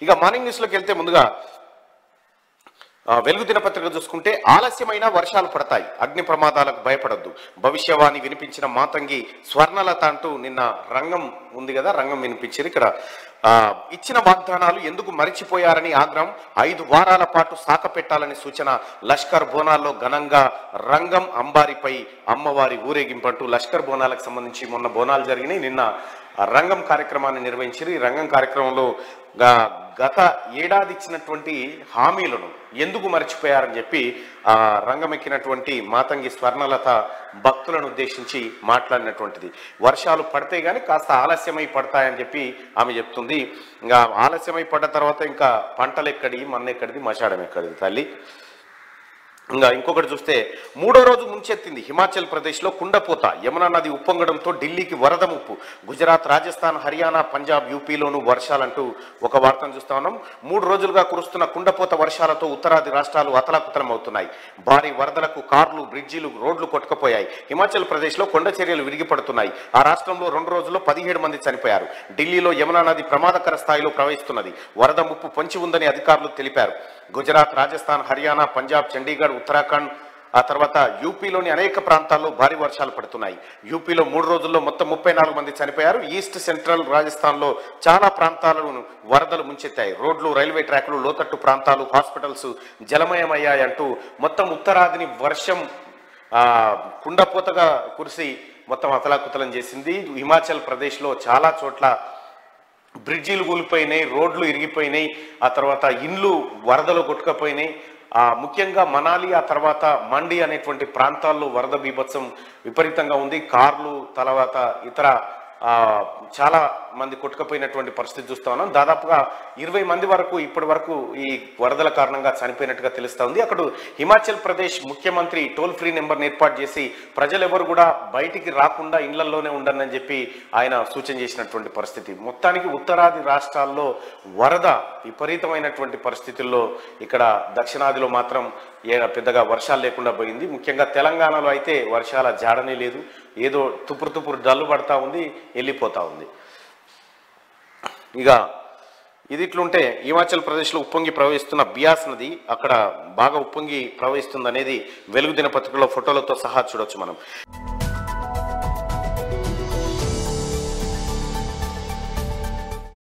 ఇక మార్నింగ్ న్యూస్లోకి వెళ్తే ముందుగా ఆ, వెలుగు దినపత్రిక చూసుకుంటే ఆలస్యమైన వర్షాలు పడతాయి అగ్ని ప్రమాదాలకు భయపడద్దు భవిష్యవాణి వినిపించిన మాతంగి స్వర్ణలత అంటూ నిన్న రంగం ఉంది కదా రంగం వినిపించారు ఇక్కడ ఆ, ఇచ్చిన వాగ్దానాలు ఎందుకు మరిచిపోయారని ఆగ్రహం ఐదు వారాల పాటు సాక పెట్టాలని సూచన లష్కర్ బోనాల్లో ఘనంగా రంగం అంబారిపై అమ్మవారి ఊరేగింపు అంటూ లష్కర్ బోనాలకు సంబంధించి మొన్న బోనాలు జరిగినాయి నిన్న ఆ రంగం కార్యక్రమాన్ని నిర్వహించారు ఈ రంగం కార్యక్రమంలో గా- గత ఏడాది ఇచ్చినటువంటి హామీలను ఎందుకు మర్చిపోయారని చెప్పి ఆ రంగం ఎక్కినటువంటి మాతంగి స్వర్ణలత భక్తులను ఉద్దేశించి మాట్లాడినటువంటిది వర్షాలు పడితే గానీ కాస్త ఆలస్యమై పడతాయని చెప్పి ఆమె చెప్తుంది ఇంకా ఆలస్యమై పడ్డ తర్వాత ఇంకా పంటలు ఎక్కడి మన్న ఎక్కడిది మశాడం ఎక్కడిది తల్లి ఇంకా ఇంకొకటి చూస్తే మూడో రోజు ముంచెత్తింది హిమాచల్ ప్రదేశ్లో కుండపోత యమునా నది ఉప్పొంగడంతో ఢిల్లీకి వరద ముప్పు గుజరాత్ రాజస్థాన్ హర్యానా పంజాబ్ యూపీలోనూ వర్షాలంటూ ఒక వార్తను చూస్తా ఉన్నాం మూడు రోజులుగా కురుస్తున్న కుండపోత వర్షాలతో ఉత్తరాది రాష్ట్రాలు అతలాకుతలం అవుతున్నాయి భారీ వరదలకు కార్లు బ్రిడ్జిలు రోడ్లు కొట్టుకుపోయాయి హిమాచల్ ప్రదేశ్లో కొండ చర్యలు విరిగిపడుతున్నాయి ఆ రాష్ట్రంలో రెండు రోజుల్లో పదిహేడు మంది చనిపోయారు ఢిల్లీలో యమునా నది ప్రమాదకర స్థాయిలో ప్రవహిస్తున్నది వరద ముప్పు పొంచి ఉందని అధికారులు తెలిపారు గుజరాత్ రాజస్థాన్ హర్యానా పంజాబ్ చండీగఢ్ ఉత్తరాఖండ్ ఆ తర్వాత యూపీలోని అనేక ప్రాంతాల్లో భారీ వర్షాలు పడుతున్నాయి యూపీలో మూడు రోజుల్లో మొత్తం ముప్పై నాలుగు మంది చనిపోయారు ఈస్ట్ సెంట్రల్ రాజస్థాన్లో చాలా ప్రాంతాలను వరదలు ముంచెత్తాయి రోడ్లు రైల్వే ట్రాక్లు లోతట్టు ప్రాంతాలు హాస్పిటల్స్ జలమయమయ్యాయంటూ మొత్తం ఉత్తరాదిని వర్షం ఆ, కుండపోతగా కురిసి మొత్తం అతలాకుతలం చేసింది హిమాచల్ ప్రదేశ్లో చాలా చోట్ల బ్రిడ్జిలు కూలిపోయినాయి రోడ్లు ఇరిగిపోయినాయి ఆ తర్వాత ఇండ్లు వరదలు కొట్టుకపోయినాయి ఆ ముఖ్యంగా మనాలి ఆ తర్వాత మండి అనేటువంటి ప్రాంతాల్లో వరద బీభత్సం విపరీతంగా ఉంది కార్లు తర్వాత ఇతర ఆ, చాలా మంది కొట్టుకుపోయినటువంటి పరిస్థితి చూస్తా ఉన్నాం దాదాపుగా ఇరవై మంది వరకు ఇప్పటి వరకు ఈ వరదల కారణంగా చనిపోయినట్టుగా తెలుస్తా ఉంది అక్కడ హిమాచల్ ప్రదేశ్ ముఖ్యమంత్రి టోల్ ఫ్రీ నెంబర్ని ఏర్పాటు చేసి ప్రజలెవరు కూడా బయటికి రాకుండా ఇళ్లలోనే ఉండనని చెప్పి ఆయన సూచన చేసినటువంటి పరిస్థితి మొత్తానికి ఉత్తరాది రాష్ట్రాల్లో వరద విపరీతమైనటువంటి పరిస్థితుల్లో ఇక్కడ దక్షిణాదిలో మాత్రం ఏ పెద్దగా వర్షాలు లేకుండా పోయింది ముఖ్యంగా తెలంగాణలో అయితే వర్షాల జాడనే లేదు ఏదో తుపురు తుపురు జల్లు పడతా ఉంది వెళ్ళిపోతా ఉంది ఇక ఇది ఇట్లుంటే హిమాచల్ ప్రదేశ్లో ఉప్పొంగి ప్రవహిస్తున్న బియాస్ నది అక్కడ బాగా ఉప్పొంగి ప్రవహిస్తుంది అనేది వెలుగు దినపత్రికలో ఫోటోలతో సహా చూడొచ్చు మనం